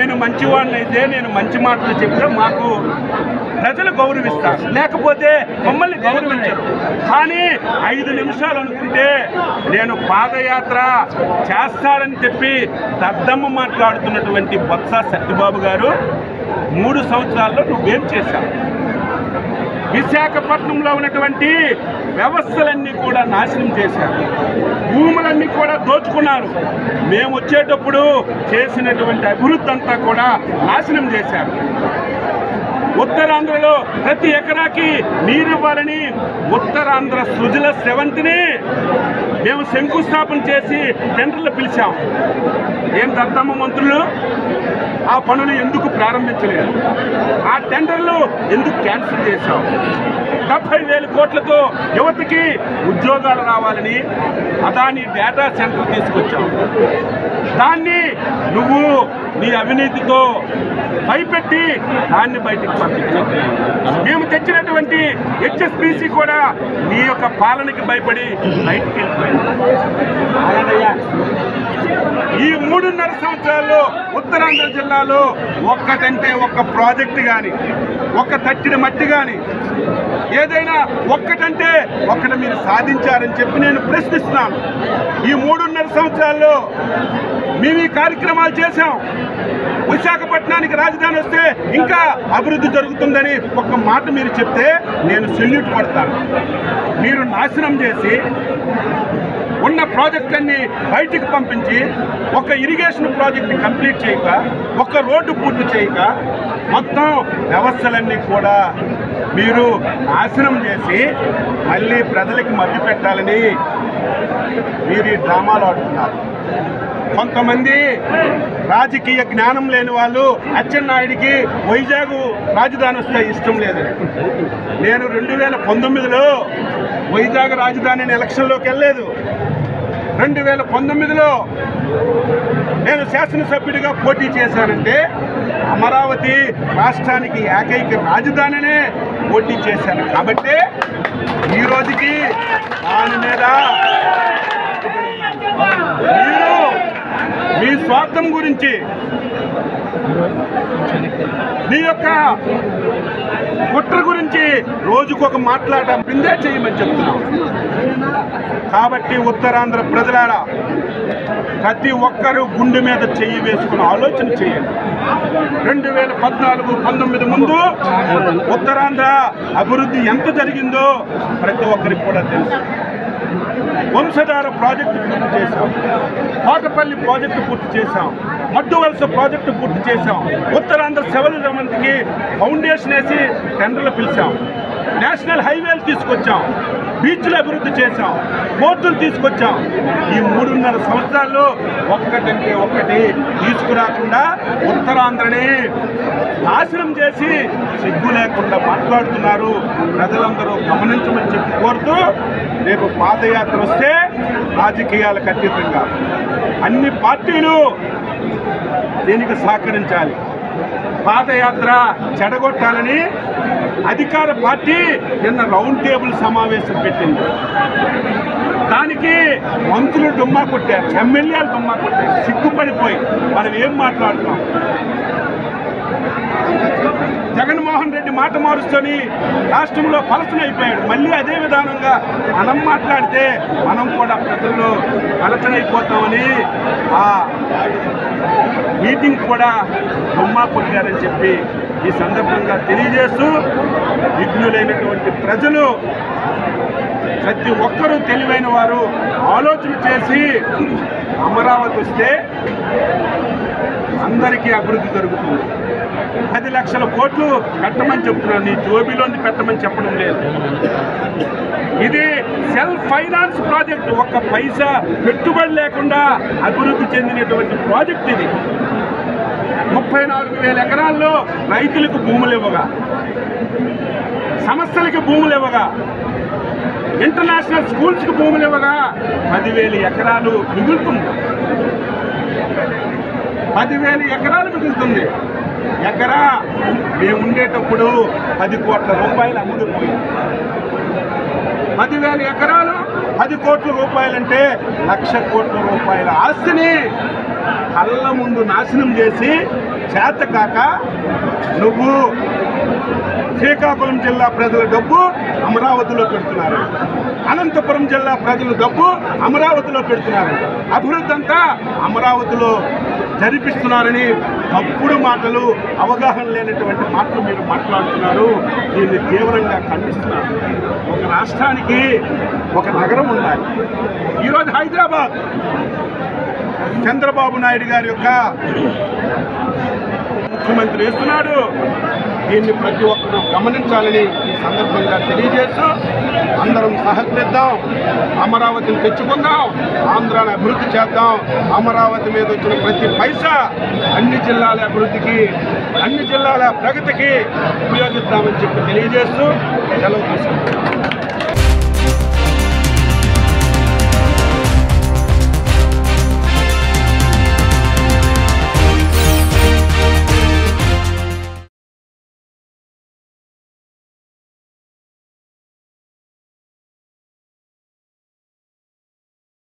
నేను మంచివాడిని అయితే నేను మంచి మాటలు చెప్తే మాకు ప్రజలు గౌరవిస్తారు లేకపోతే మమ్మల్ని గౌరవించరు కానీ ఐదు నిమిషాలు అనుకుంటే నేను పాదయాత్ర చేస్తారని చెప్పి దద్దమ్మ మాట్లాడుతున్నటువంటి బొత్స సత్యబాబు గారు మూడు సంవత్సరాల్లో నువ్వేం చేశావు విశాఖపట్నంలో ఉన్నటువంటి వ్యవస్థలన్నీ కూడా నాశనం చేశారు భూములన్నీ కూడా దోచుకున్నారు మేము వచ్చేటప్పుడు చేసినటువంటి అభివృద్ధి అంతా కూడా నాశనం చేశారు ఉత్తరాంధ్రలో ప్రతి ఎకరాకి నీరు ఇవ్వాలని ఉత్తరాంధ్ర సృజల స్రవంతిని మేము శంకుస్థాపన చేసి టెండర్లు పిలిచాం ఏం దద్దమ్మ మంత్రులు ఆ పనులు ఎందుకు ప్రారంభించలేదు ఆ టెండర్లు ఎందుకు క్యాన్సిల్ చేశాం డెబ్బై వేల కోట్లతో యువతకి ఉద్యోగాలు రావాలని అదాని డేటా సెంటర్ తీసుకొచ్చాం దాన్ని నువ్వు నీ అవినీతితో భయపెట్టి దాన్ని బయటికి పంపించాం మేము తెచ్చినటువంటి హెచ్ఎస్బిసి కూడా నీ యొక్క పాలనకి భయపడి బయటికి వెళ్ళిపోయింది ఈ మూడున్నర సంవత్సరాల్లో ఉత్తరాంధ్ర జిల్లాలో ఒక్కటంటే ఒక్క ప్రాజెక్టు కానీ ఒక్క తట్టిన మట్టి కానీ ఏదైనా ఒక్కటంటే ఒక్కటి మీరు సాధించారని చెప్పి నేను ప్రశ్నిస్తున్నాను ఈ మూడున్నర సంవత్సరాల్లో మేము ఈ కార్యక్రమాలు చేశాం విశాఖపట్నానికి రాజధాని వస్తే ఇంకా అభివృద్ధి జరుగుతుందని ఒక్క మాట మీరు చెప్తే నేను సెల్యూట్ కొడతాను మీరు నాశనం చేసి ఉన్న ప్రాజెక్టులన్నీ బయటికి పంపించి ఒక ఇరిగేషన్ ప్రాజెక్ట్ కంప్లీట్ చేయక ఒక రోడ్డు పూర్తి చేయక మొత్తం వ్యవస్థలన్నీ కూడా మీరు నాశనం చేసి మళ్ళీ ప్రజలకి మధ్య పెట్టాలని మీరు ఈ డ్రామాలు ఆడుతున్నారు కొంతమంది రాజకీయ జ్ఞానం లేని వాళ్ళు అచ్చెన్నాయుడికి వైజాగ్ రాజధాని వస్తే ఇష్టం లేదు నేను రెండు వేల పంతొమ్మిదిలో వైజాగ్ రాజధాని ఎలక్షన్లోకి వెళ్ళలేదు రెండు వేల పంతొమ్మిదిలో నేను శాసనసభ్యుడిగా పోటీ చేశానంటే అమరావతి రాష్ట్రానికి ఏకైక రాజధానినే పోటీ చేశాను కాబట్టి ఈ రోజుకి దాని మీద మీరు మీ స్వార్థం గురించి మీ యొక్క కుట్ర గురించి రోజుకొక మాట్లాడటం పిందే చేయమని చెప్తున్నాం కాబట్టి ఉత్తరాంధ్ర ప్రజలారా ప్రతి ఒక్కరూ గుండె మీద చెయ్యి వేసుకుని ఆలోచన చేయండి రెండు వేల పద్నాలుగు పంతొమ్మిది ముందు ఉత్తరాంధ్ర అభివృద్ధి ఎంత జరిగిందో ప్రతి ఒక్కరికి కూడా తెలుసు వంశధార ప్రాజెక్టు పూర్తి చేశాం కోటపల్లి ప్రాజెక్టు పూర్తి చేశాం మడ్డు వలస ప్రాజెక్టు పూర్తి చేశాం ఉత్తరాంధ్ర సెవెల్ రమంతికి ఫౌండేషన్ వేసి టెండర్లు పిలిచాం నేషనల్ హైవేలు తీసుకొచ్చాం బీచ్లు అభివృద్ధి చేశాం పోర్టులు తీసుకొచ్చాం ఈ మూడున్నర సంవత్సరాల్లో ఒక్కటంటే ఒక్కటి తీసుకురాకుండా ఉత్తరాంధ్రని నాశనం చేసి సిగ్గు లేకుండా మాట్లాడుతున్నారు ప్రజలందరూ గమనించమని చెప్పి కోరుతూ రేపు పాదయాత్ర వస్తే రాజకీయాలకు అతీతంగా అన్ని పార్టీలు దీనికి సహకరించాలి పాదయాత్ర చెడగొట్టాలని అధికార పార్టీ నిన్న రౌండ్ టేబుల్ సమావేశం పెట్టింది దానికి మంత్రులు డుమ్మా కొట్టారు ఎమ్మెల్యేలు డుమ్మా కొట్టారు సిగ్గుపడిపోయి మనం ఏం మాట్లాడుతాం జగన్మోహన్ రెడ్డి మాట మారుస్తని రాష్ట్రంలో పలసన అయిపోయాడు మళ్ళీ అదే విధానంగా మనం మాట్లాడితే మనం కూడా ప్రజల్లో పలసన అయిపోతామని ఆ మీటింగ్ కూడా బొమ్మ కొట్టారని చెప్పి ఈ సందర్భంగా తెలియజేస్తూ విఘ్నులైనటువంటి ప్రజలు ప్రతి ఒక్కరూ తెలివైన వారు ఆలోచన చేసి అమరావతి వస్తే అందరికీ అభివృద్ధి జరుగుతుంది పది లక్షల కోట్లు పెట్టమని చెప్తున్నాను నీ జోబీలోని పెట్టమని చెప్పడం లేదు ఇది సెల్ఫ్ ఫైనాన్స్ ప్రాజెక్ట్ ఒక్క పైసా పెట్టుబడి లేకుండా అభివృద్ధి చెందినటువంటి ప్రాజెక్ట్ ఇది ముప్పై నాలుగు వేల ఎకరాల్లో రైతులకు భూములు ఇవ్వగా సంస్థలకి భూములు ఇవ్వగా ఇంటర్నేషనల్ స్కూల్స్కి భూములు ఇవ్వగా పదివేల ఎకరాలు మిగులుతుంది పదివేల ఎకరాలు మిగులుతుంది ఎకరా మేము ఉండేటప్పుడు పది కోట్ల రూపాయలు అమ్ముడుపోయింది పదివేల ఎకరాలు పది కోట్ల రూపాయలంటే లక్ష కోట్ల రూపాయల ఆస్తిని కళ్ళ ముందు నాశనం చేసి చేతకాక నువ్వు శ్రీకాకుళం జిల్లా ప్రజల డబ్బు అమరావతిలో పెడుతున్నారు అనంతపురం జిల్లా ప్రజల డబ్బు అమరావతిలో పెడుతున్నారు అభివృద్ధి అంతా అమరావతిలో జరిపిస్తున్నారని తప్పుడు మాటలు అవగాహన లేనటువంటి మాటలు మీరు మాట్లాడుతున్నారు దీన్ని తీవ్రంగా ఖండిస్తున్నారు ఒక రాష్ట్రానికి ఒక నగరం ఉండాలి ఈరోజు హైదరాబాద్ చంద్రబాబు నాయుడు గారి యొక్క ముఖ్యమంత్రి వేస్తున్నాడు దీన్ని ప్రతి ఒక్కరూ గమనించాలని ఈ సందర్భంగా తెలియజేస్తూ అందరం సహకరిద్దాం అమరావతిని తెచ్చుకుందాం ఆంధ్రాని అభివృద్ధి చేద్దాం అమరావతి మీద వచ్చిన ప్రతి పైసా అన్ని జిల్లాల అభివృద్ధికి అన్ని జిల్లాల ప్రగతికి ఉపయోగిద్దామని చెప్పి తెలియజేస్తూ సెలవు తీసుకుంటాం